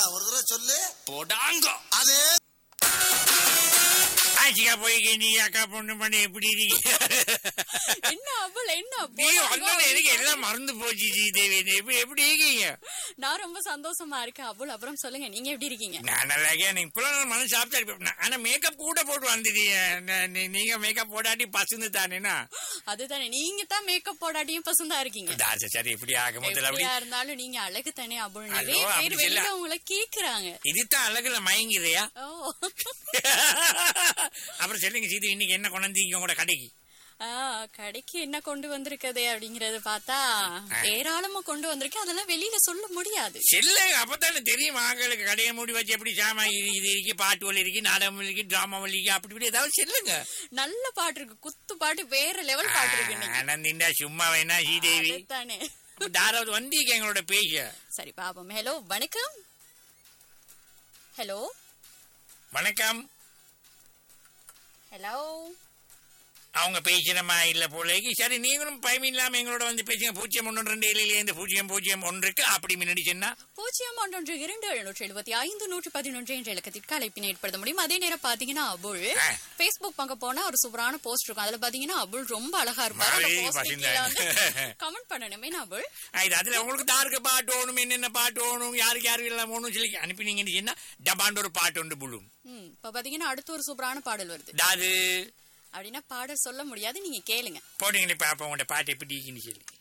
ஒரு தடவை சொல்லு போடாங்கோ அதே ஆச்சிக்கா போய் நீ அக்கா பொண்ணு பண்ணி எப்படி இருக்கீங்க என்ன அவ்வளவு என்ன நீ போடாங்கோ. வந்தோடனே எனக்கு எல்லாம் மறந்து போச்சு ஸ்ரீதேவி எப்படி எப்படி இருக்கீங்க நான் ரொம்ப சந்தோஷமா இருக்கேன் அவ்வளவு அப்புறம் சொல்லுங்க நீங்க எப்படி இருக்கீங்க நான் நல்லா இருக்கேன் நீங்க இப்பெல்லாம் மனசு சாப்பிட்டா இருப்பேன் ஆனா மேக்கப் கூட போட்டு வந்துட்டீங்க ந- நீ- நீங்க மேக்கப் போடாட்டி பசுந்து தானேனா அதுதானே நீங்க தான் மேக்கப் போடாட்டியும் பசந்தா இருக்கீங்க தாச சரி இப்படி ஆக முதல்ல அப்படி எப்படியா இருந்தாலும் நீங்க அழகு தானே அவ்வளவு ஐயோ, நிறைய அப்படி பேர் வெளியில சொல்ல- உங்களை கேக்குறாங்க இதுதான் அழகுல மயங்குறியா ஓ அப்புறம் சொல்லுங்க சீது இன்னைக்கு என்ன கொண்டாந்தீங்க உங்களோட கடைக்கு ஆ, கடைக்கு என்ன கொண்டு வந்திருக்கதே அப்படிங்கறது பார்த்தா ஏராளமா கொண்டு வந்திருக்கேன் அதெல்லாம் வெளியில சொல்ல முடியாது செல்லுங்க அப்பதானே தெரியும் ஆங்களுக்கு கடையை மூடி வச்சு எப்படி சாமா இது இது இருக்கு பாட்டு வலி இருக்கு நாடகம் இருக்கு டிராமா வலி இருக்கு அப்படி இப்படி ஏதாவது செல்லுங்க நல்ல பாட்டு இருக்கு குத்து பாட்டு வேற லெவல் பாட்டு இருக்கு இன்னைக்கு. ஆனந்திண்டா சும்மா வேணா ஸ்ரீதேவி அதுதானே அப்ப யாராவது வந்தீங்க எங்களோட பேச சரி பாப்போம் ஹலோ வணக்கம் ஹலோ வணக்கம் ஹலோ அவங்க பேசினமா இல்ல போலேக்கு சரி நீங்களும் பயம் இல்லாம எங்களோட வந்து பேசுங்க பூஜ்ஜியம் ஒன்று ரெண்டு ஏழில இருந்து பூஜ்ஜியம் பூஜ்ஜியம் ஒன்றுக்கு அப்படி முன்னாடி சொன்னா பூஜ்ஜியம் ஒன்றொன்று இரண்டு எழுநூற்றி எழுபத்தி ஐந்து நூற்றி பதினொன்று என்ற இலக்கத்திற்கு அழைப்பினை ஏற்படுத்த முடியும் அதே நேரம் பாத்தீங்கன்னா அபுல் ஆ. பேஸ்புக் பக்கம் போனா ஒரு சூப்பரான போஸ்ட் இருக்கும் அதுல பாத்தீங்கன்னா அபுல் ரொம்ப அழகா இருப்பாரு மழை பசிந்தாங்க. கமெண்ட் பண்ணணுமே நான் அபுல் ஆ, இது அதுல உங்களுக்கு தாருக்கு பாட்டு ஓணும் என்னென்ன பாட்டு ஓணும் யாருக்கு யாருக்கு எல்லாம் ஓணும் சொல்லி அனுப்பினீங்கன்னு சொன்னா டபாண்டு ஒரு பாட்டு ஒன்று புழும் ம், இப்ப பாத்தீங்கன்னா அடுத்து ஒரு சூப்பரான பாடல் வருது டாது அப்படின்னா பாடல் சொல்ல முடியாது நீங்க கேளுங்க போடுங்களே பாப்போம் உங்களோட பாட்டு எப்படி இருக்குன்னு சொல்லி